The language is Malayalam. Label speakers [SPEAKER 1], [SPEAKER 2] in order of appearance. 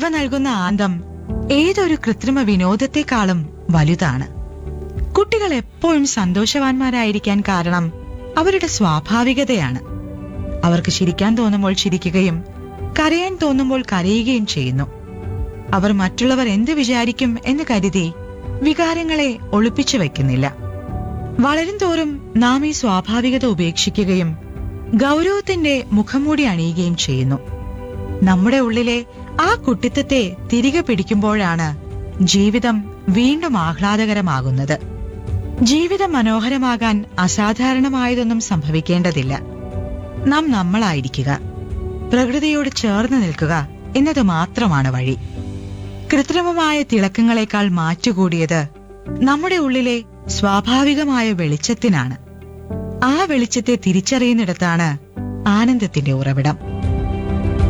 [SPEAKER 1] നൽകുന്ന ആനന്ദം ഏതൊരു കൃത്രിമ വിനോദത്തെക്കാളും വലുതാണ് കുട്ടികൾ എപ്പോഴും സന്തോഷവാന്മാരായിരിക്കാൻ കാരണം അവരുടെ സ്വാഭാവികതയാണ് അവർക്ക് ചിരിക്കാൻ തോന്നുമ്പോൾ ചിരിക്കുകയും കരയാൻ തോന്നുമ്പോൾ കരയുകയും ചെയ്യുന്നു അവർ മറ്റുള്ളവർ എന്ത് വിചാരിക്കും എന്ന് കരുതി വികാരങ്ങളെ ഒളിപ്പിച്ചു വെക്കുന്നില്ല വളരും തോറും നാം ഈ സ്വാഭാവികത ഉപേക്ഷിക്കുകയും ഗൗരവത്തിന്റെ മുഖംമൂടി അണിയുകയും ചെയ്യുന്നു നമ്മുടെ ഉള്ളിലെ ആ കുട്ടിത്തത്തെ തിരികെ പിടിക്കുമ്പോഴാണ് ജീവിതം വീണ്ടും ആഹ്ലാദകരമാകുന്നത് ജീവിതം മനോഹരമാകാൻ അസാധാരണമായതൊന്നും സംഭവിക്കേണ്ടതില്ല നാം നമ്മളായിരിക്കുക പ്രകൃതിയോട് ചേർന്ന് നിൽക്കുക എന്നത് മാത്രമാണ് വഴി കൃത്രിമമായ തിളക്കങ്ങളെക്കാൾ മാറ്റുകൂടിയത് നമ്മുടെ ഉള്ളിലെ സ്വാഭാവികമായ വെളിച്ചത്തിനാണ് ആ വെളിച്ചത്തെ തിരിച്ചറിയുന്നിടത്താണ് ആനന്ദത്തിന്റെ ഉറവിടം